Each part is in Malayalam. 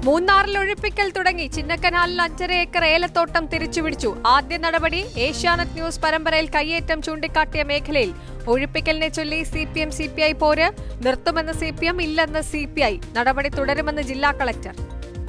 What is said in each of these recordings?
മൂന്നാറിൽ ഒഴിപ്പിക്കൽ തുടങ്ങി ചിന്നക്കനാലിൽ അഞ്ചര ഏക്കർ ഏലത്തോട്ടം തിരിച്ചുപിടിച്ചു ആദ്യ നടപടി ഏഷ്യാനെറ്റ് ന്യൂസ് പരമ്പരയിൽ കയ്യേറ്റം ചൂണ്ടിക്കാട്ടിയ മേഖലയിൽ ഒഴിപ്പിക്കലിനെ ചൊല്ലി C P M C P I പോര് നിർത്തുമെന്ന് സി പി എം ഇല്ലെന്ന് സി പി ഐ നടപടി തുടരുമെന്ന് ജില്ലാ കളക്ടർ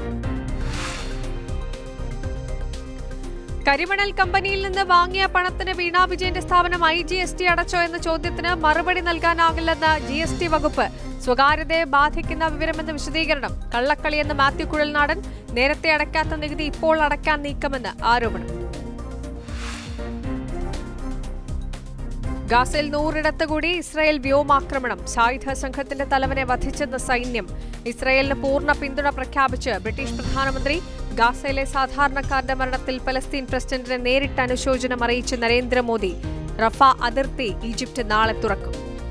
കരിമണൽ കമ്പനിയിൽ നിന്ന് വാങ്ങിയ പണത്തിന് വീണ വിജയന്റെ സ്ഥാപനം ഐ ജി എസ് ടി അടച്ചോ എന്ന ചോദ്യത്തിന് മറുപടി നൽകാനാകില്ലെന്ന് ജി എസ് ടി വകുപ്പ് സ്വകാര്യതയെ ബാധിക്കുന്ന വിവരമെന്ന് വിശദീകരണം കള്ളക്കളിയെന്ന് മാത്യു കുഴൽനാടൻ നേരത്തെ അടയ്ക്കാത്ത നികുതി ഇപ്പോൾ അടയ്ക്കാൻ നീക്കമെന്ന് ആരോപണം ഗാസയിൽ നൂറിടത്ത് കൂടി ഇസ്രായേൽ വ്യോമാക്രമണം സായുധ സംഘത്തിന്റെ തലവനെ വധിച്ചെന്ന് സൈന്യം ഇസ്രായേലിന് പൂർണ്ണ പിന്തുണ പ്രഖ്യാപിച്ച് ബ്രിട്ടീഷ് പ്രധാനമന്ത്രി ഗാസയിലെ സാധാരണക്കാരുടെ മരണത്തിൽ പലസ്തീൻ പ്രസിഡന്റിനെ നേരിട്ട് അനുശോചനം അറിയിച്ച് നരേന്ദ്രമോദി റഫ അതിർത്തി ഈജിപ്ത് നാളെ തുറക്കും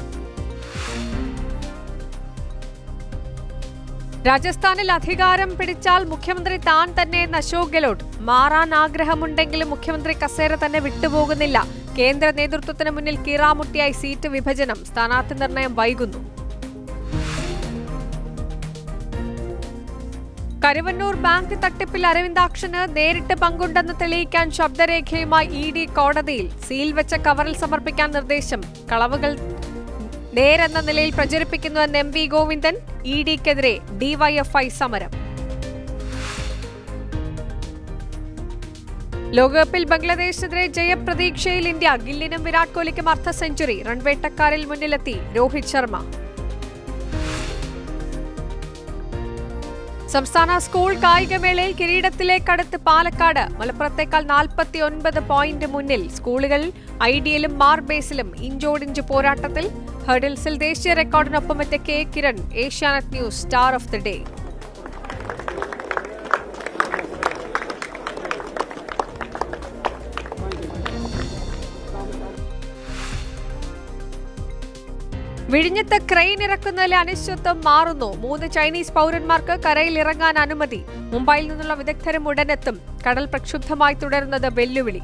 രാജസ്ഥാനിൽ അധികാരം പിടിച്ചാൽ മുഖ്യമന്ത്രി താൻ തന്നെ എന്ന് അശോക് ഗെലോട്ട് മാറാൻ ആഗ്രഹമുണ്ടെങ്കിലും മുഖ്യമന്ത്രി കസേര തന്നെ വിട്ടുപോകുന്നില്ല കേന്ദ്ര നേതൃത്വത്തിന് മുന്നിൽ കീറാമുട്ടിയായി സീറ്റ് വിഭജനം സ്ഥാനാർത്ഥി നിർണയം വൈകുന്നു കരുവന്നൂർ ബാങ്ക് തട്ടിപ്പിൽ അരവിന്ദാക്ഷന് നേരിട്ട് പങ്കുണ്ടെന്ന് തെളിയിക്കാൻ ശബ്ദരേഖയുമായി ഇ ഡി കോടതിയിൽ സീൽ വെച്ച കവറിൽ സമർപ്പിക്കാൻ നിർദ്ദേശം കളവുകൾ നേരെന്ന നിലയിൽ പ്രചരിപ്പിക്കുന്നുവെന്ന് എം വി ഗോവിന്ദൻ ഇ ഡിക്കെതിരെ ഡിവൈഎഫ്ഐ സമരം ലോകകപ്പിൽ ബംഗ്ലാദേശിനെതിരെ ജയപ്രതീക്ഷയിൽ ഇന്ത്യ ഗില്ലിനും വിരാട് കോഹ്ലിക്കും അർദ്ധ സെഞ്ചുറി റൺവേട്ടക്കാരിൽ മുന്നിലെത്തി രോഹിത് ശർമ്മ സംസ്ഥാന സ്കൂൾ കായികമേളയിൽ കിരീടത്തിലേക്കടുത്ത് പാലക്കാട് മലപ്പുറത്തേക്കാൾ നാൽപ്പത്തി ഒൻപത് പോയിന്റ് മുന്നിൽ സ്കൂളുകൾ ഐഡിയലും മാർബേസിലും ഇഞ്ചോടിഞ്ച് പോരാട്ടത്തിൽ ഹഡിൽസിൽ ദേശീയ റെക്കോർഡിനൊപ്പം എത്തിയ K Kiran Asianet news star of the day വിഴിഞ്ഞത്ത് ക്രെയിൻ ഇറക്കുന്നതിലെ അനിശ്ചിത്വം മാറുന്നു മൂന്ന് ചൈനീസ് പൗരന്മാർക്ക് കരയിൽ ഇറങ്ങാൻ അനുമതി മുംബൈയിൽ നിന്നുള്ള വിദഗ്ധരും ഉടനെത്തും കടൽ പ്രക്ഷുബ്ധമായി തുടരുന്നത് വെല്ലുവിളി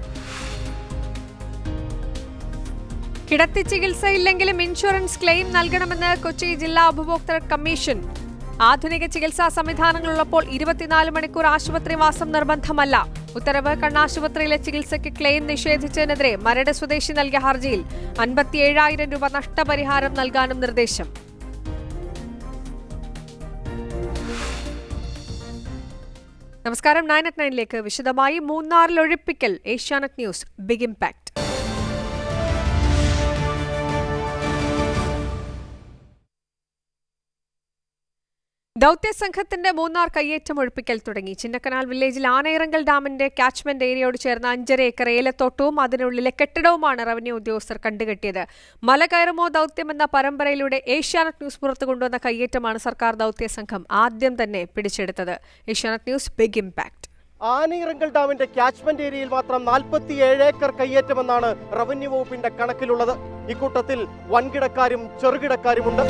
കിടത്തി ചികിത്സയില്ലെങ്കിലും ഇൻഷുറൻസ് ക്ലെയിം നൽകണമെന്ന് കൊച്ചി ജില്ലാ ഉപഭോക്തൃ കമ്മീഷൻ ആധുനിക ചികിത്സാ സംവിധാനങ്ങളുള്ളപ്പോൾ ഇരുപത്തിനാല് മണിക്കൂർ ആശുപത്രിവാസം നിർബന്ധമല്ല ഉത്തരവ് കണ്ണാശുപത്രിയിലെ ചികിത്സയ്ക്ക് ക്ലെയിം നിഷേധിച്ചതിനെതിരെ മരട് സ്വദേശി നൽകിയ ഹർജിയിൽ അൻപത്തിയേഴായിരം രൂപ നഷ്ടപരിഹാരം നൽകാനും നിർദ്ദേശം നമസ്കാരം നയൻ അറ്റ് നയനിലേക്ക് വിശദമായി മൂന്നാറിൽ ഒഴിപ്പിക്കൽ ഏഷ്യാനെറ്റ് ന്യൂസ് ബിഗ് ഇംപാക്ട് ദൗത്യസംഘത്തിന്റെ മൂന്നാർ കയ്യേറ്റം ഒഴിപ്പിക്കൽ തുടങ്ങി ചിന്നക്കനാൽ വില്ലേജിൽ ആനയിറങ്കൽ ഡാമിന്റെ കാച്ച്മെന്റ് ഏരിയയോട് ചേർന്ന അഞ്ചര ഏക്കർ ഏലത്തോട്ടവും അതിനുള്ളിലെ കെട്ടിടവുമാണ് റവന്യൂ ഉദ്യോഗസ്ഥർ കണ്ടുകെട്ടിയത് മല കയറുമോ ദൗത്യമെന്ന പരമ്പരയിലൂടെ ഏഷ്യാനെറ്റ് ന്യൂസ് പുറത്തു കൊണ്ടുവന്ന കയ്യേറ്റമാണ് സർക്കാർ ദൗത്യസംഘം ആദ്യം തന്നെ പിടിച്ചെടുത്തത് Asianet news big impact Anayirangal ഡാമിന്റെ ക്യാച്ച്മെന്റ് ഏരിയയിൽ മാത്രം നാൽപ്പത്തിയേഴ് ഏക്കർ കയ്യേറ്റമെന്നാണ് റവന്യൂ വകുപ്പിന്റെ കണക്കിലുള്ളത് ഇക്കൂട്ടത്തിൽ വൻകിടക്കാരും ചെറുകിടക്കാരുമുണ്ട്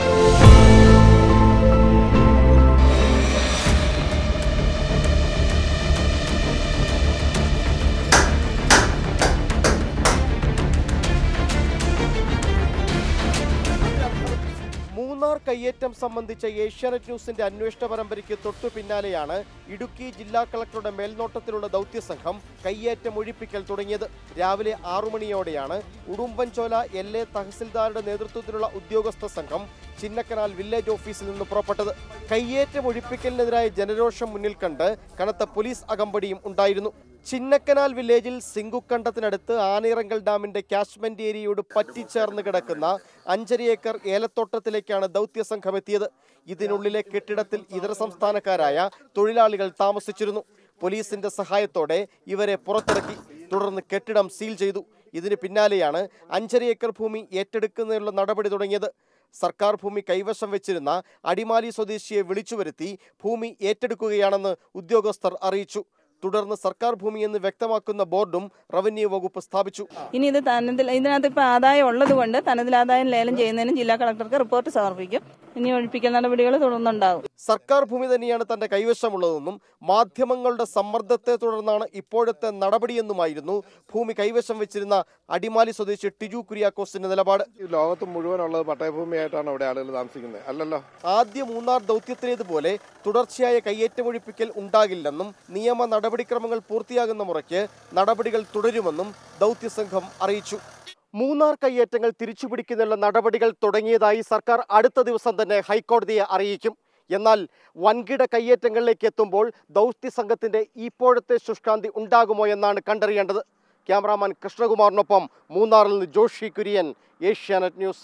മൂന്നാർ കയ്യേറ്റം സംബന്ധിച്ച ഏഷ്യാനെറ്റ് ന്യൂസിന്റെ അന്വേഷണ പരമ്പരയ്ക്ക് തൊട്ടു പിന്നാലെയാണ് ഇടുക്കി ജില്ലാ കളക്ടറുടെ മേൽനോട്ടത്തിലുള്ള ദൗത്യസംഘം കയ്യേറ്റം ഒഴിപ്പിക്കൽ തുടങ്ങിയത് രാവിലെ ആറു മണിയോടെയാണ് ഉടുമ്പൻചോല എൽ എ തഹസിൽദാരുടെ നേതൃത്വത്തിലുള്ള ഉദ്യോഗസ്ഥ സംഘം ചിന്നക്കനാൽ വില്ലേജ് ഓഫീസിൽ നിന്ന് പുറപ്പെട്ടത് കയ്യേറ്റം ഒഴിപ്പിക്കലിനെതിരായ ജനരോഷം മുന്നിൽ കണ്ട് കനത്ത പോലീസ് അകമ്പടിയും ഉണ്ടായിരുന്നു ചിന്നക്കനാൽ വില്ലേജിൽ സിങ്കുക്കണ്ടത്തിനടുത്ത് ആനയിറങ്കൽ ഡാമിന്റെ കാച്ച്മെന്റ് ഏരിയയോട് പറ്റിച്ചേർന്ന് കിടക്കുന്ന അഞ്ചര ഏക്കർ ഏലത്തോട്ടത്തിലേക്കാണ് ദൗത്യസംഘം എത്തിയത് ഇതിനുള്ളിലെ കെട്ടിടത്തിൽ ഇതര സംസ്ഥാനക്കാരായ തൊഴിലാളികൾ താമസിച്ചിരുന്നു പോലീസിന്റെ സഹായത്തോടെ ഇവരെ പുറത്തിറക്കി തുടർന്ന് കെട്ടിടം സീൽ ചെയ്തു ഇതിന് പിന്നാലെയാണ് അഞ്ചര ഏക്കർ ഭൂമി ഏറ്റെടുക്കുന്നതിനുള്ള നടപടി തുടങ്ങിയത് സർക്കാർ ഭൂമി കൈവശം വെച്ചിരുന്ന അടിമാലി സ്വദേശിയെ വിളിച്ചു വരുത്തി ഭൂമി ഏറ്റെടുക്കുകയാണെന്ന് ഉദ്യോഗസ്ഥർ അറിയിച്ചു തുടർന്ന് സർക്കാർ ഭൂമി എന്ന് വ്യക്തമാക്കുന്ന ബോർഡും റവന്യൂ വകുപ്പ് സ്ഥാപിച്ചു ഇനി ഇത് തനതിൽ ഇതിനകത്ത് ഇപ്പോൾ ആദായം ഉള്ളത് കൊണ്ട് തനതിൽ ആദായം ലേലം ചെയ്യുന്നതിനും ജില്ലാ കളക്ടർക്ക് റിപ്പോർട്ട് സമർപ്പിക്കും ഇനി ഒഴിപ്പിക്കൽ നടപടികൾ തുടർന്നുണ്ടാവും സർക്കാർ ഭൂമി തന്നെയാണ് തന്റെ കൈവശമുള്ളതെന്നും മാധ്യമങ്ങളുടെ സമ്മർദ്ദത്തെ തുടർന്നാണ് ഇപ്പോഴത്തെ നടപടിയെന്നുമായിരുന്നു ഭൂമി കൈവശം വെച്ചിരുന്ന അടിമാലി സ്വദേശി ടിജു കുര്യാക്കോസിന്റെ നിലപാട് ഈ ലോകത്ത് മുഴുവനുള്ളത് പട്ടയഭൂമിയായിട്ടാണ് അവിടെ ആളുകൾ താമസിക്കുന്നത് അല്ലല്ലോ ആദ്യ മൂന്നാർ ദൗത്യത്തിലേതുപോലെ തുടർച്ചയായ കയ്യേറ്റമൊഴിപ്പിക്കൽ ഉണ്ടാകില്ലെന്നും നിയമ നടപടിക്രമങ്ങൾ പൂർത്തിയാകുന്ന മുറയ്ക്ക് നടപടികൾ തുടരുമെന്നും ദൗത്യസംഘം അറിയിച്ചു മൂന്നാർ കയ്യേറ്റങ്ങൾ തിരിച്ചുപിടിക്കുന്നതിനുള്ള നടപടികൾ തുടങ്ങിയതായി സർക്കാർ അടുത്ത ദിവസം തന്നെ ഹൈക്കോടതിയെ അറിയിക്കും എന്നാൽ വൻകിട കയ്യേറ്റങ്ങളിലേക്ക് എത്തുമ്പോൾ ദൗത്യ സംഘത്തിന്റെ ഇപ്പോഴത്തെ ശുഷ്കാന്തി ഉണ്ടാകുമോ എന്നാണ് കണ്ടറിയേണ്ടത് ക്യാമറാമാൻ കൃഷ്ണകുമാറിനൊപ്പം മൂന്നാറിൽ നിന്ന് ജോഷി കുര്യൻ ഏഷ്യാനെറ്റ് ന്യൂസ്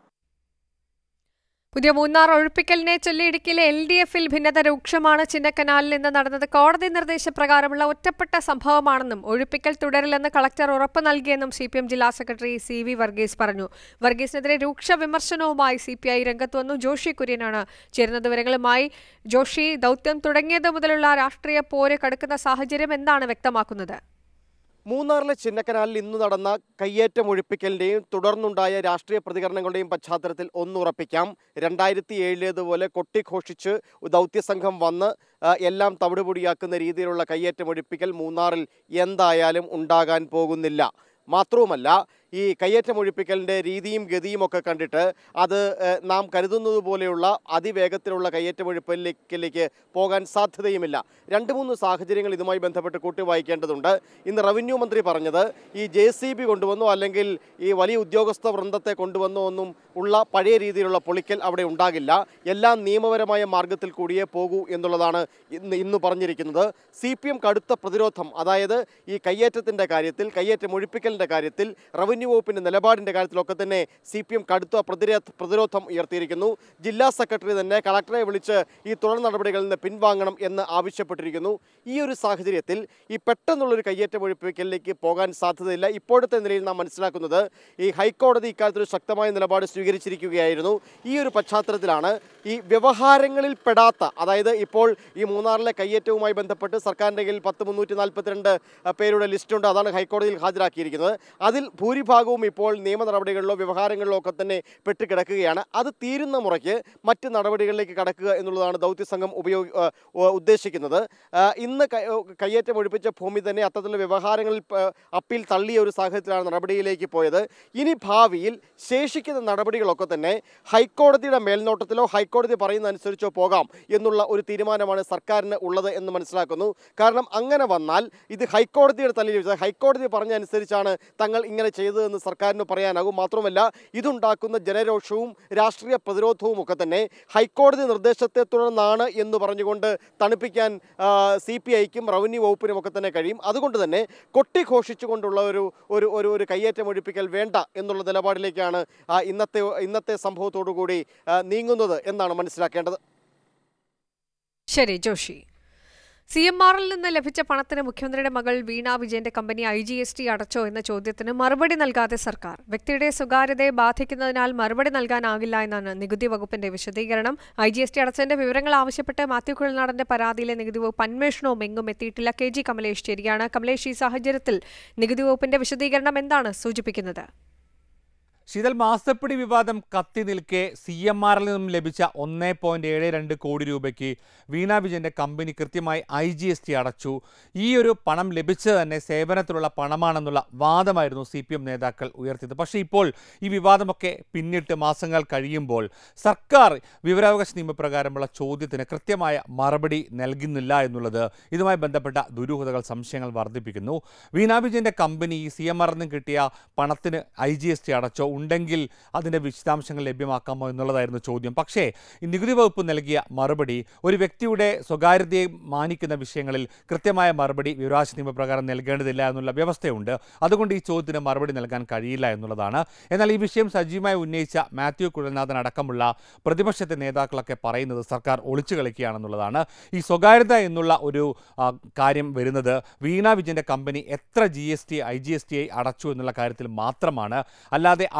പുതിയ മൂന്നാർ ഒഴിപ്പിക്കലിനെ ചൊല്ലി ഇടുക്കിയിലെ എൽ ഡി എഫിൽ ഭിന്നത രൂക്ഷമാണ് ചിന്നക്കനാലിൽ നിന്ന് നടന്നത് കോടതി നിർദ്ദേശപ്രകാരമുള്ള ഒറ്റപ്പെട്ട സംഭവമാണെന്നും ഒഴിപ്പിക്കൽ തുടരില്ലെന്ന് കളക്ടർ ഉറപ്പ് നൽകിയെന്നും സി പി എം ജില്ലാ സെക്രട്ടറി സി വി വർഗീസ് പറഞ്ഞു വർഗീസിനെതിരെ രൂക്ഷ വിമർശനവുമായി സി പി ഐ രംഗത്ത് വന്നു ജോഷി കുര്യനാണ് ചേരുന്ന വിവരങ്ങളുമായി ജോഷി ദൗത്യം തുടങ്ങിയത് മുതലുള്ള രാഷ്ട്രീയ പോര് കടുക്കുന്ന സാഹചര്യം എന്താണ് വ്യക്തമാക്കുന്നത് മൂന്നാറിലെ ചിന്നക്കനാലിൽ ഇന്ന് നടന്ന കയ്യേറ്റം ഒഴിപ്പിക്കലിന്റെയും തുടർന്നുണ്ടായ രാഷ്ട്രീയ പ്രതികരണങ്ങളുടെയും പശ്ചാത്തലത്തിൽ ഒന്നുറപ്പിക്കാം രണ്ടായിരത്തി ഏഴിലേതുപോലെ കൊട്ടിഘോഷിച്ച് ദൗത്യസംഘം വന്ന് ആ, എല്ലാം തവിടുപൊടിയാക്കുന്ന രീതിയിലുള്ള കയ്യേറ്റം ഒഴിപ്പിക്കൽ മൂന്നാറിൽ എന്തായാലും ഉണ്ടാകാൻ പോകുന്നില്ല മാത്രവുമല്ല ഈ കയ്യേറ്റം ഒഴിപ്പിക്കലിൻ്റെ രീതിയും ഗതിയും ഒക്കെ കണ്ടിട്ട് അത് ഏഹ്, നാം കരുതുന്നത് പോലെയുള്ള അതിവേഗത്തിലുള്ള കയ്യേറ്റം ഒഴിപ്പിക്കലിലേക്ക് പോകാൻ സാധ്യതയുമില്ല രണ്ട് മൂന്ന് സാഹചര്യങ്ങൾ ഇതുമായി ബന്ധപ്പെട്ട് കൂട്ടി വായിക്കേണ്ടതുണ്ട് ഇന്ന് റവന്യൂ മന്ത്രി പറഞ്ഞത് ഈ ജെ സി ബി കൊണ്ടുവന്നോ അല്ലെങ്കിൽ ഈ വലിയ ഉദ്യോഗസ്ഥ വൃന്ദത്തെ കൊണ്ടുവന്നോ ഒന്നും ഉള്ള പഴയ രീതിയിലുള്ള പൊളിക്കൽ അവിടെ ഉണ്ടാകില്ല എല്ലാം നിയമപരമായ മാർഗത്തിൽ കൂടിയേ പോകൂ എന്നുള്ളതാണ് ഇന്ന് ഇന്ന് പറഞ്ഞിരിക്കുന്നത് സി പി എം കടുത്ത പ്രതിരോധം അതായത് ഈ കയ്യേറ്റത്തിൻ്റെ കാര്യത്തിൽ കയ്യേറ്റം ഒഴിപ്പിക്കലിൻ്റെ കാര്യത്തിൽ റവന്യൂ വകുപ്പിൻ്റെ നിലപാടിൻ്റെ കാര്യത്തിലൊക്കെ തന്നെ സി പി എം കടുത്ത പ്രതിരോധ പ്രതിരോധം ഉയർത്തിയിരിക്കുന്നു ജില്ലാ സെക്രട്ടറി തന്നെ കളക്ടറെ വിളിച്ച് ഈ തുടർ നടപടികളിൽ നിന്ന് പിൻവാങ്ങണം എന്ന് ആവശ്യപ്പെട്ടിരിക്കുന്നു ഈ ഒരു സാഹചര്യത്തിൽ ഈ പെട്ടെന്നുള്ളൊരു കയ്യേറ്റം ഒഴിപ്പിക്കലിലേക്ക് പോകാൻ സാധ്യതയില്ല ഇപ്പോഴത്തെ നിലയിൽ നാം മനസ്സിലാക്കുന്നത് ഈ ഹൈക്കോടതി ഇക്കാര്യത്തിൽ ഒരു ശക്തമായ നിലപാട് സ്വീകരിച്ചിരിക്കുകയായിരുന്നു ഈ ഒരു പശ്ചാത്തലത്തിലാണ് ഈ വ്യവഹാരങ്ങളിൽ പെടാത്ത അതായത് ഇപ്പോൾ ഈ മൂന്നാറിലെ കയ്യേറ്റവുമായി ബന്ധപ്പെട്ട് സർക്കാരിൻ്റെ കയ്യിൽ പത്ത് മുന്നൂറ്റി നാൽപ്പത്തിരണ്ട് പേരുടെ ലിസ്റ്റുണ്ട് അതാണ് ഹൈക്കോടതിയിൽ ഹാജരാക്കിയിരിക്കുന്നത് അതിൽ ഭൂരിഭാഗവും ഇപ്പോൾ നിയമ നടപടികളിലോ വ്യവഹാരങ്ങളിലോ ഒക്കെ തന്നെ പെട്ടുകിടക്കുകയാണ് അത് തീരുന്ന മുറയ്ക്ക് മറ്റ് നടപടികളിലേക്ക് കടക്കുക എന്നുള്ളതാണ് ദൗത്യസംഘം ഉപയോഗ ആ, ഉ- ഉദ്ദേശിക്കുന്നത് ആ, ഇന്ന് കൈ- കയ്യേറ്റം ഒഴിപ്പിച്ച ഭൂമി തന്നെ അത്തരത്തിലുള്ള വ്യവഹാരങ്ങളിൽ പ- അപ്പീൽ തള്ളിയ ഒരു സാഹചര്യത്തിലാണ് നടപടിയിലേക്ക് പോയത് ഇനി ഭാവിയിൽ ശേഷിക്കുന്ന നടപടികളൊക്കെ തന്നെ ഹൈക്കോടതിയുടെ മേൽനോട്ടത്തിലോ ഹൈക്കോടതി പറയുന്ന അനുസരിച്ചോ പോകാം എന്നുള്ള ഒരു തീരുമാനമാണ് സർക്കാരിന് ഉള്ളത് എന്ന് മനസ്സിലാക്കുന്നു കാരണം അങ്ങനെ വന്നാൽ ഇത് ഹൈക്കോടതിയുടെ തലയിൽ വെച്ച് ഹൈക്കോടതി പറഞ്ഞ അനുസരിച്ചാണ് തങ്ങൾ ഇങ്ങനെ ചെയ്തതെന്ന് സർക്കാരിന് പറയാനാകും മാത്രമല്ല ഇതുണ്ടാക്കുന്ന ജനരോഷവും രാഷ്ട്രീയ പ്രതിരോധവും ഒക്കെ തന്നെ ഹൈക്കോടതി നിർദ്ദേശത്തെ തുടർന്നാണ് എന്ന് പറഞ്ഞുകൊണ്ട് തണുപ്പിക്കാൻ സി പി ഐക്കും റവന്യൂ വകുപ്പിനും ഒക്കെ തന്നെ കഴിയും അതുകൊണ്ട് തന്നെ കൊട്ടിഘോഷിച്ചുകൊണ്ടുള്ള ഒരു ഒരു ഒരു ഒരു കയ്യേറ്റം ഒഴിപ്പിക്കൽ വേണ്ട എന്നുള്ള നിലപാടിലേക്കാണ് ആ, ഇന്നത്തെ ഇന്നത്തെ സംഭവത്തോടു കൂടി ആ, നീങ്ങുന്നത് എന്നാണ് മനസ്സിലാക്കേണ്ടത് ശരി ജോഷി സി എം ആറിൽ നിന്ന് ലഭിച്ച പണത്തിന് മുഖ്യമന്ത്രിയുടെ മകൾ വീണ വിജയന്റെ company I G S T അടച്ചോ എന്ന ചോദ്യത്തിന് മറുപടി നൽകാതെ സർക്കാർ വ്യക്തിയുടെ സ്വകാര്യതയെ ബാധിക്കുന്നതിനാൽ മറുപടി നൽകാനാകില്ല എന്നാണ് നികുതി വകുപ്പിന്റെ വിശദീകരണം ഐ ജി എസ് ടി അടച്ചതിന്റെ വിവരങ്ങൾ ആവശ്യപ്പെട്ട് മാത്യു കുഴൽനാടന്റെ പരാതിയിലെ നികുതി വകുപ്പ് അന്വേഷണവും എങ്ങും എത്തിയിട്ടില്ല കെ ജി കമലേഷ് ചേരുകയാണ് കമലേഷ് ഈ സാഹചര്യത്തിൽ നികുതി വകുപ്പിന്റെ വിശദീകരണം എന്താണ് സൂചിപ്പിക്കുന്നത് ശീതൽ മാസപ്പടി വിവാദം കത്തി നിൽക്കെ സി എം ആറിൽ നിന്നും ലഭിച്ച ഒന്നേ പോയിന്റ് ഏഴ് രണ്ട് കോടി രൂപയ്ക്ക് വീണ വിജയന്റെ കമ്പനി കൃത്യമായി ഐ ജി എസ് ടി അടച്ചു ഈ ഒരു പണം ലഭിച്ചത് തന്നെ സേവനത്തിലുള്ള പണമാണെന്നുള്ള വാദമായിരുന്നു സി പി എം നേതാക്കൾ ഉയർത്തിയത് പക്ഷേ ഇപ്പോൾ ഈ വിവാദമൊക്കെ പിന്നിട്ട് മാസങ്ങൾ കഴിയുമ്പോൾ സർക്കാർ വിവരാവകാശ നിയമപ്രകാരമുള്ള ചോദ്യത്തിന് കൃത്യമായ മറുപടി നൽകുന്നില്ല എന്നുള്ളത് ഇതുമായി ബന്ധപ്പെട്ട ദുരൂഹതകൾ സംശയങ്ങൾ വർദ്ധിപ്പിക്കുന്നു വീണ വിജയന്റെ കമ്പനി ഈ സി എം ആറിൽ നിന്നും കിട്ടിയ പണത്തിന് ഐ ജി എസ് ടി അടച്ചോ ഉണ്ടെങ്കിൽ അതിൻ്റെ വിശദാംശങ്ങൾ ലഭ്യമാക്കാമോ എന്നുള്ളതായിരുന്നു ചോദ്യം പക്ഷേ ഈ നികുതി വകുപ്പ് നൽകിയ മറുപടി ഒരു വ്യക്തിയുടെ സ്വകാര്യതയെ മാനിക്കുന്ന വിഷയങ്ങളിൽ കൃത്യമായ മറുപടി വിവരാശ നിയമപ്രകാരം നൽകേണ്ടതില്ല എന്നുള്ള വ്യവസ്ഥയുണ്ട് അതുകൊണ്ട് ഈ ചോദ്യത്തിന് മറുപടി നൽകാൻ കഴിയില്ല എന്നുള്ളതാണ് എന്നാൽ ഈ വിഷയം സജീവമായി ഉന്നയിച്ച മാത്യു കുഴൽനാഥൻ അടക്കമുള്ള പ്രതിപക്ഷത്തെ നേതാക്കളൊക്കെ പറയുന്നത് സർക്കാർ ഒളിച്ചു കളിക്കുകയാണെന്നുള്ളതാണ് ഈ സ്വകാര്യത എന്നുള്ള ഒരു ആ, കാര്യം വരുന്നത് വീണ വിജയന്റെ കമ്പനി എത്ര G S T I G S T I അടച്ചു എന്നുള്ള കാര്യത്തിൽ മാത്രമാണ് അല്ലാതെ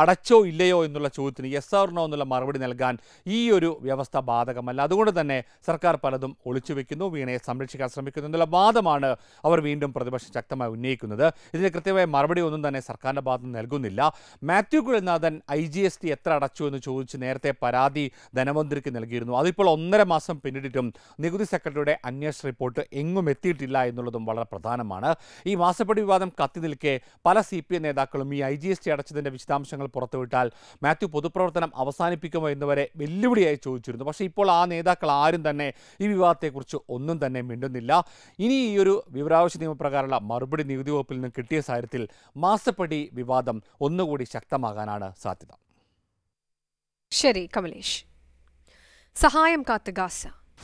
അടച്ചോ ഇല്ലയോ എന്നുള്ള ചോദ്യത്തിന് യെസ് ഓർ നോ എന്നുള്ള മറുപടി നൽകാൻ ഈ ഒരു വ്യവസ്ഥ ബാധകമല്ല അതുകൊണ്ട് തന്നെ സർക്കാർ പലതും ഒളിച്ചു വെക്കുന്നു വീണയെ സംരക്ഷിക്കാൻ ശ്രമിക്കുന്നു എന്നുള്ള വാദമാണ് അവർ വീണ്ടും പ്രതിപക്ഷം ശക്തമായി ഉന്നയിക്കുന്നത് ഇതിന് കൃത്യമായ മറുപടി ഒന്നും തന്നെ സർക്കാരിൻ്റെ ഭാഗത്ത് നിന്ന് നൽകുന്നില്ല Mathew Kuzhalnathan I G S T എത്ര അടച്ചു എന്ന് ചോദിച്ച് നേരത്തെ പരാതി ധനമന്ത്രിക്ക് നൽകിയിരുന്നു അതിപ്പോൾ ഒന്നര മാസം പിന്നിട്ടിട്ടും നികുതി സെക്രട്ടറിയുടെ അന്വേഷണ റിപ്പോർട്ട് എങ്ങും എത്തിയിട്ടില്ല എന്നുള്ളതും വളരെ പ്രധാനമാണ് ഈ മാസപ്പടി വിവാദം കത്തി നിൽക്കെ പല സി പി എം നേതാക്കളും ഈ ഐ ജി എസ് ടി അടച്ചതിൻ്റെ വിശദാംശങ്ങൾ പുറത്തുവിട്ടാൽ മാത്യു പൊതുപ്രവർത്തനം അവസാനിപ്പിക്കുമോ എന്നിവരെ വെല്ലുവിളിയായി ചോദിച്ചിരുന്നു പക്ഷേ ഇപ്പോൾ ആ നേതാക്കൾ ആരും തന്നെ ഈ വിവാദത്തെക്കുറിച്ച് ഒന്നും തന്നെ മിണ്ടുന്നില്ല ഇനി ഈ ഒരു വിവരാവശ്യ നിയമപ്രകാരമുള്ള മറുപടി നികുതി വകുപ്പിൽ നിന്ന് കിട്ടിയ സാഹചര്യത്തിൽ മാസപ്പടി വിവാദം ഒന്നുകൂടി ശക്തമാകാനാണ് സാധ്യത ശരി കമലേഷ് സഹായം കാത്ത് ഗാസ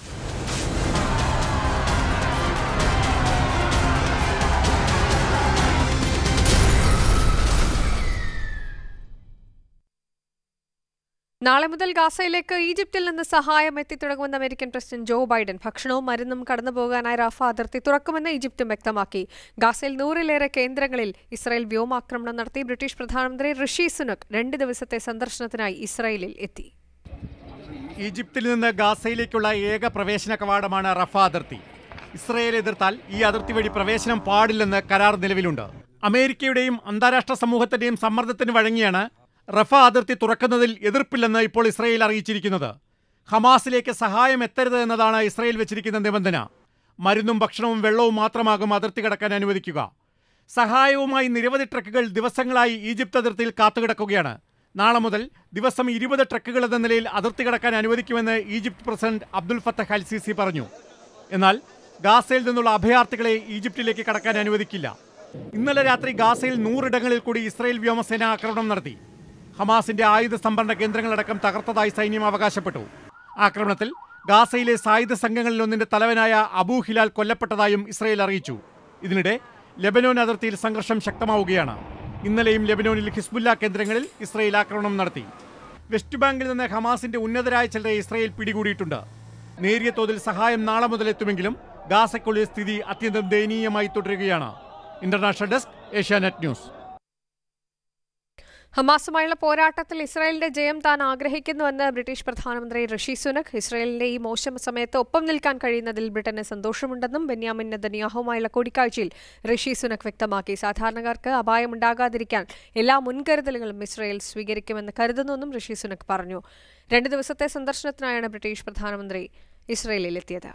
നാളെ മുതൽ ഗാസയിലേക്ക് ഈജിപ്തിൽ നിന്ന് സഹായം എത്തിത്തുടങ്ങുമെന്ന് അമേരിക്കൻ പ്രസിഡന്റ് ജോ ബൈഡൻ ഭക്ഷണവും മരുന്നും കടന്നുപോകാനായി റാഫ അതിർത്തി തുറക്കുമെന്ന് ഈജിപ്തും വ്യക്തമാക്കി ഗാസയിൽ നൂറിലേറെ കേന്ദ്രങ്ങളിൽ ഇസ്രായേൽ വ്യോമാക്രമണം നടത്തി ബ്രിട്ടീഷ് പ്രധാനമന്ത്രി ഋഷി സുനക് രണ്ട് ദിവസത്തെ സന്ദർശനത്തിനായി ഇസ്രായേലിൽ എത്തി ഈജിപ്തിൽ നിന്ന് ഗാസയിലേക്കുള്ള ഏക പ്രവേശന കവാടമാണ് റഫ അതിർത്തി ഇസ്രയേൽ എതിർത്താൽ ഈ അതിർത്തി വഴി പ്രവേശനം പാടില്ലെന്ന് കരാർ നിലവിലുണ്ട് അമേരിക്കയുടെയും അന്താരാഷ്ട്ര സമൂഹത്തിന്റെയും സമ്മർദ്ദത്തിന് വഴങ്ങിയാണ് റഫ അതിർത്തി തുറക്കുന്നതിൽ എതിർപ്പില്ലെന്ന് ഇപ്പോൾ ഇസ്രയേൽ അറിയിച്ചിരിക്കുന്നത് ഹമാസിലേക്ക് സഹായം എത്തരുത് എന്നതാണ് ഇസ്രയേൽ വെച്ചിരിക്കുന്ന നിബന്ധന മരുന്നും ഭക്ഷണവും വെള്ളവും മാത്രമാകും അതിർത്തി കടക്കാൻ അനുവദിക്കുക സഹായവുമായി നിരവധി ട്രക്കുകൾ ദിവസങ്ങളായി ഈജിപ്ത് അതിർത്തിയിൽ കാത്തുകിടക്കുകയാണ് നാളെ മുതൽ ദിവസം ഇരുപത് ട്രക്കുകൾ എന്ന നിലയിൽ അതിർത്തി കടക്കാൻ അനുവദിക്കുമെന്ന് ഈജിപ്ത് പ്രസിഡന്റ് അബ്ദുൽ ഫത്തഹ് അൽ സിസി പറഞ്ഞു എന്നാൽ ഗാസയിൽ നിന്നുള്ള അഭയാർത്ഥികളെ ഈജിപ്തിലേക്ക് കടക്കാൻ അനുവദിക്കില്ല ഇന്നലെ രാത്രി ഗാസയിൽ നൂറിടങ്ങളിൽ കൂടി ഇസ്രായേൽ വ്യോമസേന ആക്രമണം നടത്തി ഹമാസിന്റെ ആയുധ സംഭരണ കേന്ദ്രങ്ങളടക്കം തകർത്തതായി സൈന്യം അവകാശപ്പെട്ടു ആക്രമണത്തിൽ ഗാസയിലെ സായുധ സംഘങ്ങളിലൊന്നിന്റെ തലവനായ അബൂ ഹിലാൽ കൊല്ലപ്പെട്ടതായും ഇസ്രായേൽ അറിയിച്ചു ഇതിനിടെ ലെബനോൻ അതിർത്തിയിൽ സംഘർഷം ശക്തമാവുകയാണ് ഇന്നലെയും ലെബനോനിൽ ഹിസ്ബുല്ല കേന്ദ്രങ്ങളിൽ ഇസ്രായേൽ ആക്രമണം നടത്തി വെസ്റ്റ് ബാങ്കിൽ നിന്ന് ഹമാസിന്റെ ഉന്നതരായ ചിലരെ ഇസ്രായേൽ പിടികൂടിയിട്ടുണ്ട് നേരിയ തോതിൽ സഹായം നാളെ മുതൽ എത്തുമെങ്കിലും ഗാസയ്ക്കുള്ളിൽ സ്ഥിതി അത്യന്തം ദയനീയമായി തുടരുകയാണ് ഇന്റർനാഷണൽ ഡെസ്ക് ഏഷ്യാനെറ്റ് ന്യൂസ് ഹമാസുമായുള്ള പോരാട്ടത്തിൽ ഇസ്രായേലിന്റെ ജയം താൻ ആഗ്രഹിക്കുന്നുവെന്ന് ബ്രിട്ടീഷ് പ്രധാനമന്ത്രി ഋഷി സുനക് ഇസ്രായേലിന്റെ ഈ മോശം സമയത്ത് ഒപ്പം നിൽക്കാൻ കഴിയുന്നതിൽ ബ്രിട്ടന് സന്തോഷമുണ്ടെന്നും ബെന്യാമിൻ നെതന്യാഹുമായുള്ള കൂടിക്കാഴ്ചയിൽ ഋഷി സുനക് വ്യക്തമാക്കി സാധാരണക്കാർക്ക് അപായമുണ്ടാകാതിരിക്കാൻ എല്ലാ മുൻകരുതലുകളും ഇസ്രായേൽ സ്വീകരിക്കുമെന്ന് കരുതുന്നുവെന്നും ഋഷി സുനക് പറഞ്ഞു രണ്ട് ദിവസത്തെ സന്ദർശനത്തിനായാണ് ബ്രിട്ടീഷ് പ്രധാനമന്ത്രി ഇസ്രായേലിലെത്തിയത്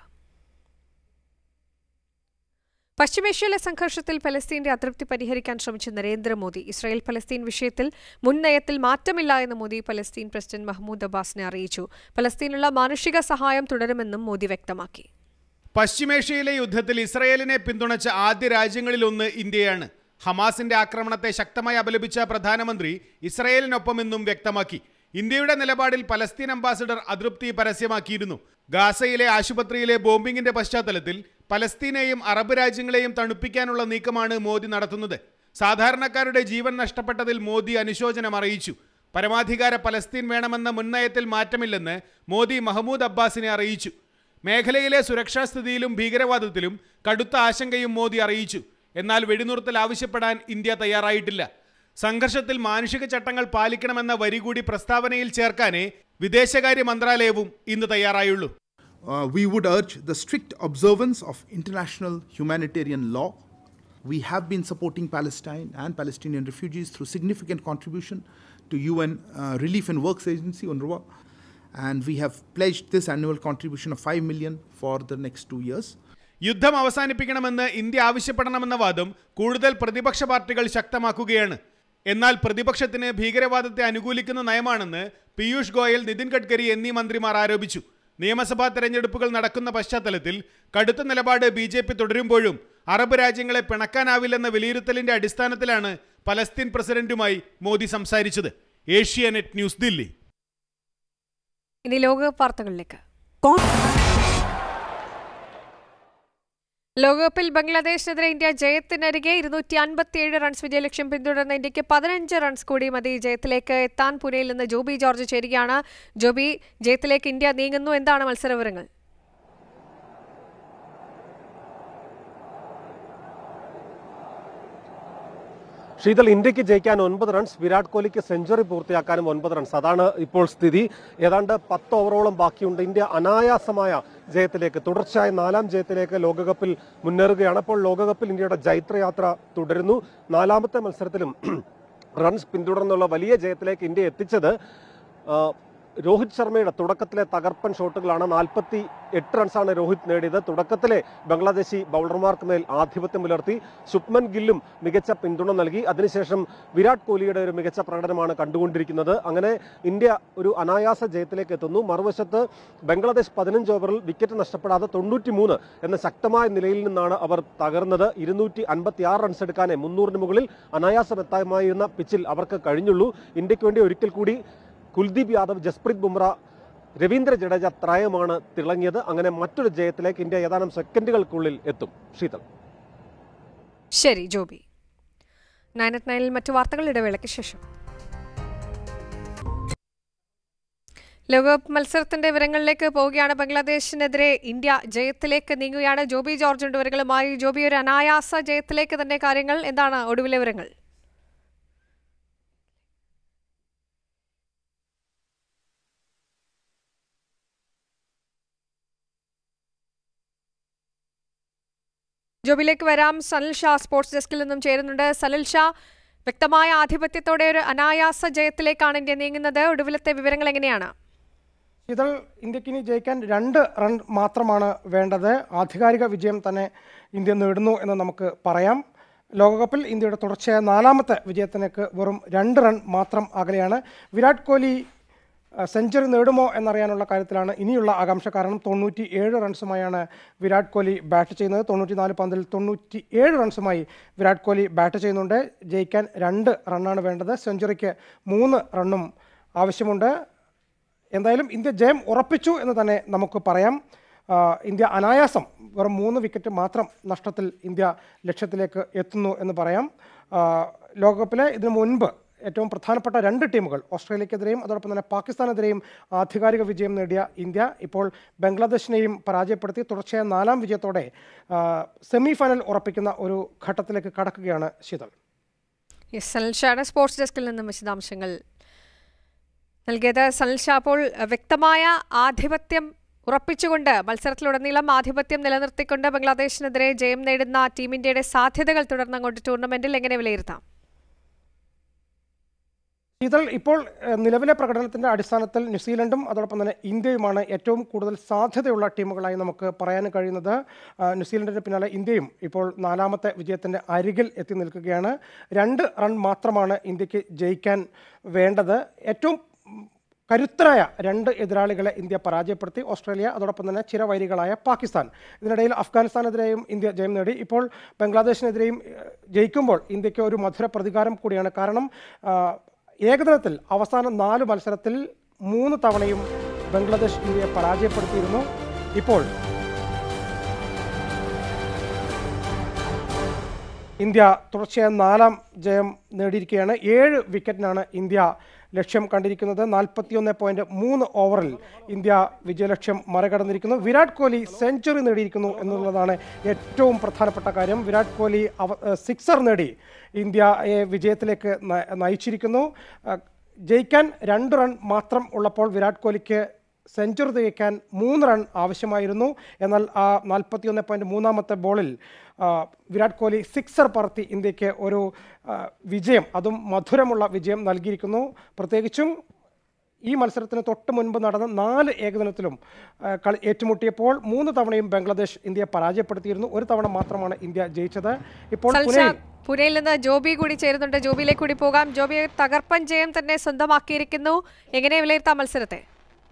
പശ്ചിമേഷ്യയിലെ സംഘർഷത്തിൽ പലസ്തീന്റെ അതൃപ്തി പരിഹരിക്കാൻ ശ്രമിച്ച നരേന്ദ്രമോദി ഇസ്രായേൽ പലസ്തീൻ വിഷയത്തിൽ മുൻ നയത്തിൽ മാറ്റമില്ല എന്ന് മോദി പലസ്തീൻ പ്രസിഡന്റ് മഹ്മൂദ് അബ്ബാസിനെ അറിയിച്ചു പലസ്തീനുള്ള മാനുഷിക സഹായം തുടരുമെന്നും മോദി വ്യക്തമാക്കി പശ്ചിമേഷ്യയിലെ യുദ്ധത്തിൽ ഇസ്രയേലിനെ പിന്തുണച്ച ആദ്യ രാജ്യങ്ങളിലൊന്ന് ഇന്ത്യയാണ് ഹമാസിന്റെ ആക്രമണത്തെ ശക്തമായി അപലപിച്ച പ്രധാനമന്ത്രി ഇസ്രയേലിനൊപ്പം എന്നും വ്യക്തമാക്കി ഇന്ത്യയുടെ നിലപാടിൽ പലസ്തീൻ അംബാസിഡർ അതൃപ്തി പരസ്യമാക്കിയിരുന്നു ഗാസയിലെ ആശുപത്രിയിലെ ബോംബിംഗിന്റെ പശ്ചാത്തലത്തിൽ പലസ്തീനെയും അറബ് രാജ്യങ്ങളെയും തണുപ്പിക്കാനുള്ള നീക്കമാണ് മോദി നടത്തുന്നത് സാധാരണക്കാരുടെ ജീവൻ നഷ്ടപ്പെട്ടതിൽ മോദി അനുശോചനം അറിയിച്ചു പരമാധികാര പലസ്തീൻ വേണമെന്ന മുൻനയത്തിൽ മാറ്റമില്ലെന്ന് മോദി മഹമ്മൂദ് അബ്ബാസിനെ അറിയിച്ചു മേഖലയിലെ സുരക്ഷാ സ്ഥിതിയിലും ഭീകരവാദത്തിലും കടുത്ത ആശങ്കയും മോദി അറിയിച്ചു എന്നാൽ വെടിനിർത്തൽ ആവശ്യപ്പെടാൻ ഇന്ത്യ തയ്യാറായിട്ടില്ല സംഘർഷത്തിൽ മാനുഷിക ചട്ടങ്ങൾ പാലിക്കണമെന്ന വരി കൂടി പ്രസ്താവനയിൽ ചേർക്കാനേ വിദേശകാര്യ മന്ത്രാലയവും ഇന്ന് തയ്യാറായുള്ളൂ Uh, we would urge the strict observance of international humanitarian law. We have been supporting Palestine and Palestinian refugees through significant contribution to UN uh, Relief and Works Agency, UNRWA, and we have pledged this annual contribution of 5 million for the next two years. യുദ്ധം അവസാനിപ്പിക്കണമെന്ന് ഇന്ത്യ ആവശ്യപ്പെടണമെന്ന വാദം കൂടുതൽ പ്രതിപക്ഷ പാർട്ടികൾ ശക്തമാക്കുകയാണ് എന്നാൽ പ്രതിപക്ഷത്തിന് ഭീകരവാദത്തെ അനുകൂലിക്കുന്ന നയമാണെന്ന് പീയൂഷ് ഗോയൽ നിതിൻ ഗഡ്കരി എന്നീ മന്ത്രിമാർ ആരോപിച്ചു നിയമസഭാ തെരഞ്ഞെടുപ്പുകൾ നടക്കുന്ന പശ്ചാത്തലത്തിൽ കടുത്ത നിലപാട് ബി ജെ പി തുടരുമ്പോഴും അറബ് രാജ്യങ്ങളെ പിണക്കാനാവില്ലെന്ന വിലയിരുത്തലിന്റെ അടിസ്ഥാനത്തിലാണ് പലസ്തീൻ പ്രസിഡന്റുമായി മോദി സംസാരിച്ചത് ഏഷ്യാനെറ്റ് ന്യൂസ് ദില്ലി ഇനി ലോകകപ്പ് വാർത്തകളിലേക്ക് ലോകകപ്പിൽ ബംഗ്ലാദേശിനെതിരെ ഇന്ത്യ ജയത്തിനരികെ ഇരുന്നൂറ്റി അൻപത്തിയേഴ് റൺസ് വിജയലക്ഷ്യം പിന്തുടർന്ന ഇന്ത്യക്ക് പതിനഞ്ച് റൺസ് കൂടി മതി ജയത്തിലേക്ക് എത്താൻ പുനെയിൽ നിന്ന് ജോബി ജോർജ് ചേരുകയാണ് ജോബി ജയത്തിലേക്ക് ഇന്ത്യ നീങ്ങുന്നു എന്താണ് മത്സരവിവരങ്ങൾ ശീതൾ ഇന്ത്യക്ക് ജയിക്കാൻ ഒൻപത് റൺസ് വിരാട് കോഹ്ലിക്ക് സെഞ്ചുറി പൂർത്തിയാക്കാനും ഒൻപത് റൺസ് അതാണ് ഇപ്പോൾ സ്ഥിതി ഏതാണ്ട് പത്ത് ഓവറോളം ബാക്കിയുണ്ട് ഇന്ത്യ അനായാസമായ ജയത്തിലേക്ക് തുടർച്ചയായ നാലാം ജയത്തിലേക്ക് ലോകകപ്പിൽ മുന്നേറുകയാണ് അപ്പോൾ ലോകകപ്പിൽ ഇന്ത്യയുടെ ജൈത്രയാത്ര തുടരുന്നു നാലാമത്തെ മത്സരത്തിലും റൺസ് പിന്തുടർന്നുള്ള വലിയ ജയത്തിലേക്ക് ഇന്ത്യ എത്തിച്ചത് ആ, രോഹിത് ശർമ്മയുടെ തുടക്കത്തിലെ തകർപ്പൻ ഷോട്ടുകളാണ് നാൽപ്പത്തി എട്ട് റൺസാണ് രോഹിത് നേടിയത് തുടക്കത്തിലെ ബംഗ്ലാദേശി ബൗളർമാർക്ക് മേൽ ആധിപത്യം പുലർത്തി ശുഭ്മൻ ഗില്ലും മികച്ച പിന്തുണ നൽകി അതിനുശേഷം വിരാട് കോഹ്ലിയുടെ ഒരു മികച്ച പ്രകടനമാണ് കണ്ടുകൊണ്ടിരിക്കുന്നത് അങ്ങനെ ഇന്ത്യ ഒരു അനായാസ ജയത്തിലേക്ക് എത്തുന്നു മറുവശത്ത് ബംഗ്ലാദേശ് പതിനഞ്ച് ഓവറിൽ വിക്കറ്റ് നഷ്ടപ്പെടാതെ തൊണ്ണൂറ്റി മൂന്ന് എന്ന ശക്തമായ നിലയിൽ നിന്നാണ് അവർ തകർന്നത് ഇരുന്നൂറ്റി അൻപത്തി ആറ് റൺസ് എടുക്കാനേ മുന്നൂറിന് മുകളിൽ അനായാസം എത്താമായിരുന്ന പിച്ചിൽ അവർക്ക് കഴിഞ്ഞുള്ളൂ ഇന്ത്യക്ക് വേണ്ടി ഒരിക്കൽ കൂടി കുൽദീപ് യാദവ് ജസ്പ്രീത് ബുംറ രവീന്ദ്ര ജഡേജ ത്രയമാണ് തിളങ്ങിയത് അങ്ങനെ മറ്റൊരു ജയത്തിലേക്ക് ഇന്ത്യ ഏതാനും സെക്കൻഡുകൾക്കുള്ളിൽ എത്തും ശീതൾ ശരി ജോബി നയൻ അറ്റ് നയനിൽ മറ്റു വാർത്തകൾ ഇടവേളയ്ക്ക് ശേഷം ലോകകപ്പ് മത്സരത്തിന്റെ വിവരങ്ങളിലേക്ക് പോവുകയാണ് ബംഗ്ലാദേശിനെതിരെ ഇന്ത്യ ജയത്തിലേക്ക് നീങ്ങുകയാണ് ജോബി ജോർജിന്റെ വിവരങ്ങളുമായി ജോബി ഒരു അനായാസ ജയത്തിലേക്ക് തന്നെ കാര്യങ്ങൾ എന്താണ് ഒടുവിലെ വിവരങ്ങൾ ജോബിലേക്ക് വരാം സനിൽ ഷാ സ്പോർട്സ് ഡെസ്കിൽ നിന്നും ചേരുന്നുണ്ട് സനിൽ ഷാ വ്യക്തമായ ആധിപത്യത്തോടെ ഒരു അനായാസ ജയത്തിലേക്കാണ് ഇന്ത്യ നീങ്ങുന്നത് ഒടുവിലത്തെ വിവരങ്ങൾ എങ്ങനെയാണ് ഇതിൽ ഇന്ത്യക്ക് ഇനി ജയിക്കാൻ രണ്ട് റൺ മാത്രമാണ് വേണ്ടത് ആധികാരിക വിജയം തന്നെ ഇന്ത്യ നേടുന്നു എന്ന് നമുക്ക് പറയാം ലോകകപ്പിൽ ഇന്ത്യയുടെ തുടർച്ചയായ നാലാമത്തെ വിജയത്തിലേക്ക് വെറും രണ്ട് റൺ മാത്രം അകലെയാണ് വിരാട് കോഹ്ലി അഹ്, സെഞ്ചുറി നേടുമോ എന്നറിയാനുള്ള കാര്യത്തിലാണ് ഇനിയുള്ള ആകാംക്ഷ കാരണം തൊണ്ണൂറ്റി ഏഴ് റൺസുമായാണ് വിരാട് കോഹ്ലി ബാറ്റ് ചെയ്യുന്നത് തൊണ്ണൂറ്റിനാല് പന്തിൽ തൊണ്ണൂറ്റി ഏഴ് റൺസുമായി വിരാട് കോഹ്ലി ബാറ്റ് ചെയ്യുന്നുണ്ട് ജയിക്കാൻ രണ്ട് റണ്ണാണ് വേണ്ടത് സെഞ്ചുറിക്ക് മൂന്ന് റണ്ണും ആവശ്യമുണ്ട് എന്തായാലും ഇന്ത്യ ജയം ഉറപ്പിച്ചു എന്ന് തന്നെ നമുക്ക് പറയാം ആ, ഇന്ത്യ അനായാസം വെറും മൂന്ന് വിക്കറ്റ് മാത്രം നഷ്ടത്തിൽ ഇന്ത്യ ലക്ഷ്യത്തിലേക്ക് എത്തുന്നു എന്ന് പറയാം ആ, ലോകകപ്പിലെ ഇതിനു മുൻപ് ഏറ്റവും പ്രധാനപ്പെട്ട രണ്ട് ടീമുകൾ ഓസ്ട്രേലിയക്കെതിരെയും അതോടൊപ്പം തന്നെ പാകിസ്ഥാനെതിരെയും ആധികാരിക വിജയം നേടിയ ഇന്ത്യ ഇപ്പോൾ ബംഗ്ലാദേശിനെയും പരാജയപ്പെടുത്തി തുടർച്ചയായ നാലാം വിജയത്തോടെ സെമി ഫൈനൽ ഉറപ്പിക്കുന്ന ഒരു ഘട്ടത്തിലേക്ക് കടക്കുകയാണ് ശീതൾ യെസ് സനിൽ ഷായുടെ സ്പോർട്സ് ഡെസ്കിൽ നിന്നും വിശദാംശങ്ങൾ നൽകിയത് സനിൽ ഷാ അപ്പോൾ അഹ്, വ്യക്തമായ ആധിപത്യം ഉറപ്പിച്ചുകൊണ്ട് മത്സരത്തിലുടനീളം ആധിപത്യം നിലനിർത്തിക്കൊണ്ട് ബംഗ്ലാദേശിനെതിരെ ജയം നേടുന്ന ടീം ഇന്ത്യയുടെ സാധ്യതകൾ തുടർന്നങ്ങോട്ട് ടൂർണമെന്റിൽ എങ്ങനെ വിലയിരുത്താം ഇതിൽ ഇപ്പോൾ ഏഹ്, നിലവിലെ പ്രകടനത്തിന്റെ അടിസ്ഥാനത്തിൽ ന്യൂസിലൻഡും അതോടൊപ്പം തന്നെ ഇന്ത്യയുമാണ് ഏറ്റവും കൂടുതൽ സാധ്യതയുള്ള ടീമുകളായി നമുക്ക് പറയാൻ കഴിയുന്നത് ആ, ന്യൂസിലൻഡിന് പിന്നാലെ ഇന്ത്യയും ഇപ്പോൾ നാലാമത്തെ വിജയത്തിന്റെ അരികിൽ എത്തി നിൽക്കുകയാണ് രണ്ട് റൺ മാത്രമാണ് ഇന്ത്യക്ക് ജയിക്കാൻ വേണ്ടത് ഏറ്റവും ഉം, കരുത്തരായ രണ്ട് എതിരാളികളെ ഇന്ത്യ പരാജയപ്പെടുത്തി ഓസ്ട്രേലിയ അതോടൊപ്പം തന്നെ ചിരവൈരികളായ പാകിസ്ഥാൻ ഇതിനിടയിൽ അഫ്ഗാനിസ്ഥാനെതിരെയും ഇന്ത്യ ജയം നേടി ഇപ്പോൾ ബംഗ്ലാദേശിനെതിരെയും ഏഹ്, ജയിക്കുമ്പോൾ ഇന്ത്യക്ക് ഒരു മധുര പ്രതികാരം കൂടിയാണ് കാരണം ആ, ഏകദിനത്തിൽ അവസാന നാല് മത്സരത്തിൽ മൂന്ന് തവണയും ബംഗ്ലാദേശ് ഇന്ത്യയെ പരാജയപ്പെടുത്തിയിരുന്നു ഇപ്പോൾ ഇന്ത്യ തുടർച്ചയായ നാലാം ജയം നേടിയിരിക്കുകയാണ് ഏഴ് വിക്കറ്റിനാണ് ഇന്ത്യ ലക്ഷ്യം കണ്ടിരിക്കുന്നത് നാൽപ്പത്തിയൊന്ന് പോയിന്റ് മൂന്ന് ഓവറിൽ ഇന്ത്യ വിജയലക്ഷ്യം മറികടന്നിരിക്കുന്നു വിരാട് കോഹ്ലി സെഞ്ചുറി നേടിയിരിക്കുന്നു എന്നുള്ളതാണ് ഏറ്റവും പ്രധാനപ്പെട്ട കാര്യം വിരാട് കോഹ്ലി അവ സിക്സർ നേടി ഇന്ത്യയെ വിജയത്തിലേക്ക് ന- നയിച്ചിരിക്കുന്നു അഹ് ജയിക്കാൻ രണ്ട് റൺ മാത്രം ഉള്ളപ്പോൾ വിരാട് കോഹ്ലിക്ക് സെഞ്ചുറി തികയ്ക്കാൻ മൂന്ന് റൺ ആവശ്യമായിരുന്നു എന്നാൽ ആ നാൽപ്പത്തിയൊന്ന് പോയിന്റ് മൂന്നാമത്തെ ബോളിൽ ആ, വിരാട് കോഹ്ലി സിക്സർ പറത്തി ഇന്ത്യക്ക് ഒരു ആ, വിജയം അതും മധുരമുള്ള വിജയം നൽകിയിരിക്കുന്നു പ്രത്യേകിച്ചും ഈ മത്സരത്തിന് തൊട്ട് മുൻപ് നടന്ന നാല് ഏകദിനത്തിലും ആ, കളി ഏറ്റുമുട്ടിയപ്പോൾ മൂന്ന് തവണയും ബംഗ്ലാദേശ് ഇന്ത്യയെ പരാജയപ്പെടുത്തിയിരുന്നു ഒരു തവണ മാത്രമാണ് ഇന്ത്യ ജയിച്ചത് ഇപ്പോൾ സൽഷ പുനെയിൽ പുനെയിൽ നിന്ന് ജോബി കൂടി ചേരുന്നുണ്ട് ജോബിയിലേക്ക് കൂടി പോകാം ജോബി തകർപ്പൻ ജയം തന്നെ സ്വന്തമാക്കിയിരിക്കുന്നു എങ്ങനെ വിലയിരുത്താം മത്സരത്തെ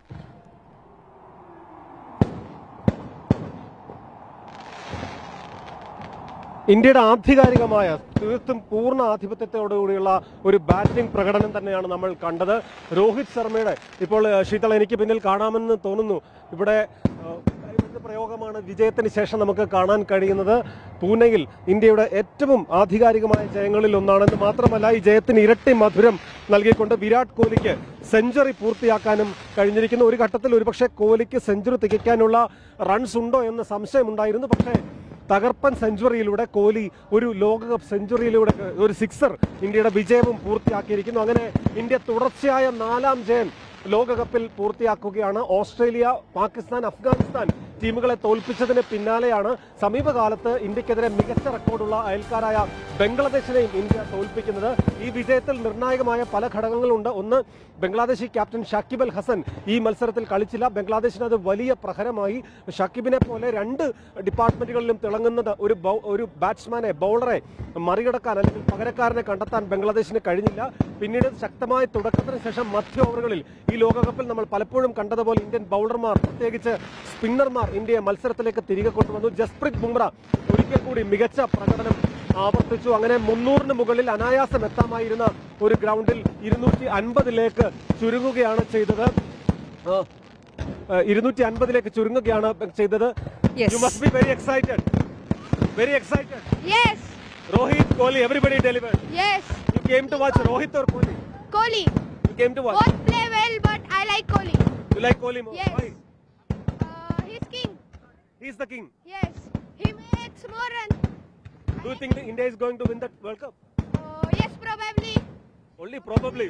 ഇന്ത്യയുടെ ആധികാരികമായ തീർത്തും പൂർണ്ണ ആധിപത്യത്തോടുകൂടിയുള്ള ഒരു ബാറ്റിംഗ് പ്രകടനം തന്നെയാണ് നമ്മൾ കണ്ടത് രോഹിത് ശർമ്മയുടെ ഇപ്പോൾ ഏഹ്, ശീതൾ എനിക്ക് പിന്നിൽ കാണാമെന്ന് തോന്നുന്നു ഇവിടെ ഏഹ്, കൈവിട്ട് പ്രയോഗമാണ് വിജയത്തിന് ശേഷം നമുക്ക് കാണാൻ കഴിയുന്നത് പൂനെയിൽ ഇന്ത്യയുടെ ഏറ്റവും ആധികാരികമായ ജയങ്ങളിൽ ഒന്നാണെന്ന് മാത്രമല്ല ഈ ജയത്തിന് ഇരട്ടി മധുരം നൽകിക്കൊണ്ട് വിരാട് കോഹ്ലിക്ക് സെഞ്ചുറി പൂർത്തിയാക്കാനും കഴിഞ്ഞിരിക്കുന്നു ഒരു ഘട്ടത്തിൽ ഒരുപക്ഷെ കോഹ്ലിക്ക് സെഞ്ചുറി തികയ്ക്കാനുള്ള റൺസ് ഉണ്ടോ എന്ന് സംശയമുണ്ടായിരുന്നു പക്ഷേ തകർപ്പൻ സെഞ്ചുറിയിലൂടെ കോഹ്ലി ഒരു ലോകകപ്പ് സെഞ്ചുറിയിലൂടെ ഒരു സിക്സർ ഇന്ത്യയുടെ വിജയവും പൂർത്തിയാക്കിയിരിക്കുന്നു അങ്ങനെ ഇന്ത്യ തുടർച്ചയായ നാലാം ജയം ലോകകപ്പിൽ പൂർത്തിയാക്കുകയാണ് ഓസ്ട്രേലിയ പാകിസ്ഥാൻ അഫ്ഗാനിസ്ഥാൻ ടീമുകളെ തോൽപ്പിച്ചതിന് പിന്നാലെയാണ് സമീപകാലത്ത് ഇന്ത്യക്കെതിരെ മികച്ച റെക്കോർഡുള്ള അയൽക്കാരായ ബംഗ്ലാദേശിനെയും ഇന്ത്യ തോൽപ്പിക്കുന്നത് ഈ വിജയത്തിൽ നിർണായകമായ പല ഘടകങ്ങളുണ്ട് ഒന്ന് ബംഗ്ലാദേശി ക്യാപ്റ്റൻ ഷാക്കിബ് അൽ ഹസൻ ഈ മത്സരത്തിൽ കളിച്ചില്ല ബംഗ്ലാദേശിന് അത് വലിയ പ്രഹരമായി ഷാക്കിബിനെ പോലെ രണ്ട് ഡിപ്പാർട്ട്മെന്റുകളിലും തിളങ്ങുന്നത് ഒരു ബൗ- ഒരു ബാറ്റ്സ്മാനെ ബൗളറെ മറികടക്കാൻ അല്ലെങ്കിൽ പകരക്കാരനെ കണ്ടെത്താൻ ബംഗ്ലാദേശിന് കഴിഞ്ഞില്ല പിന്നീട് ശക്തമായ തുടക്കത്തിന് ശേഷം മധ്യ ഓവറുകളിൽ ഈ ലോകകപ്പിൽ നമ്മൾ പലപ്പോഴും കണ്ടതുപോലെ ഇന്ത്യൻ ബൗളർമാർ പ്രത്യേകിച്ച് സ്പിന്നർമാർ ഇന്ത്യയെ മത്സരത്തിലേക്ക് തിരികെ കൊണ്ടുവന്നു ജസ്പ്രീത് ബുംറ ഒരിക്കൽ കൂടി മികച്ച പ്രകടനം ആവർത്തിച്ചു അങ്ങനെ മുന്നൂറിന് മുകളിൽ അനായാസം എത്താമായിരുന്ന ഒരു ഗ്രൗണ്ടിൽ ഇരുന്നൂറ്റി അൻപതിലേക്ക് ചുരുങ്ങുകയാണ് ചെയ്തത് ആ, ആ, ഇരുന്നൂറ്റി അൻപതിലേക്ക് ചുരുങ്ങുകയാണ് ചെയ്തത് Yes. You must be very excited very excited Yes, Rohit Kohli everybody delivered yes. You came to watch Rohit or Kohli Kohli. You came to watch Both play well, but I like Kohli. You like Kohli more Yes. Why Uh, he's king. He is the king Yes. He makes more runs. Do you think India is going to win that world cup Uh, yes, probably. Only probably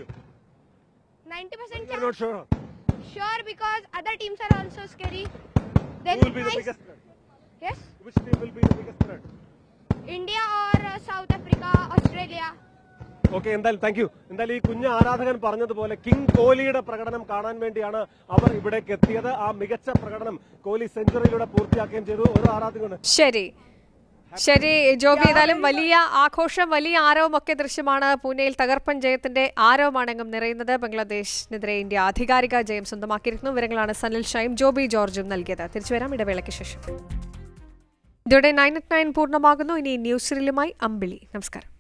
90% you are not chance. Sure Sure, because other teams are also scary. Then Who will be the nice- biggest threat? Yes. Which team will be the biggest threat? India or uh, South Africa, Australia. Okay എന്തായാലും താങ്ക് യു എന്തായാലും ഈ കുഞ്ഞ് ആരാധകൻ പറഞ്ഞതുപോലെ കിങ് കോഹ്ലിയുടെ പ്രകടനം കാണാൻ വേണ്ടിയാണ് അവർ ഇവിടേക്ക് എത്തിയത് ആ മികച്ച പ്രകടനം കോഹ്ലി സെഞ്ചുറിയിലൂടെ പൂർത്തിയാക്കുകയും ചെയ്തു ഓരോ ആരാധകന് ശരി ശരി ജോബി ഏതായാലും വലിയ ആഘോഷം വലിയ ആരവം ഒക്കെ ദൃശ്യമാണ് പൂനെയിൽ തകർപ്പൻ ജയത്തിന്റെ ആരവമാണെങ്കും നിറയുന്നത് ബംഗ്ലാദേശിനെതിരെ ഇന്ത്യ ആധികാരിക ജയം സ്വന്തമാക്കിയിരിക്കുന്നു വിവരങ്ങളാണ് സനിൽ ഷൈം ജോബി ജോർജും നൽകിയത് തിരിച്ചു വരാം ഇടവേളയ്ക്ക് ശേഷം ഇതോടെ നയൻ അറ്റ് നയൻ പൂർണ്ണമാകുന്നു ഇനി ന്യൂസ് റീലുമായി അമ്പിളി നമസ്കാരം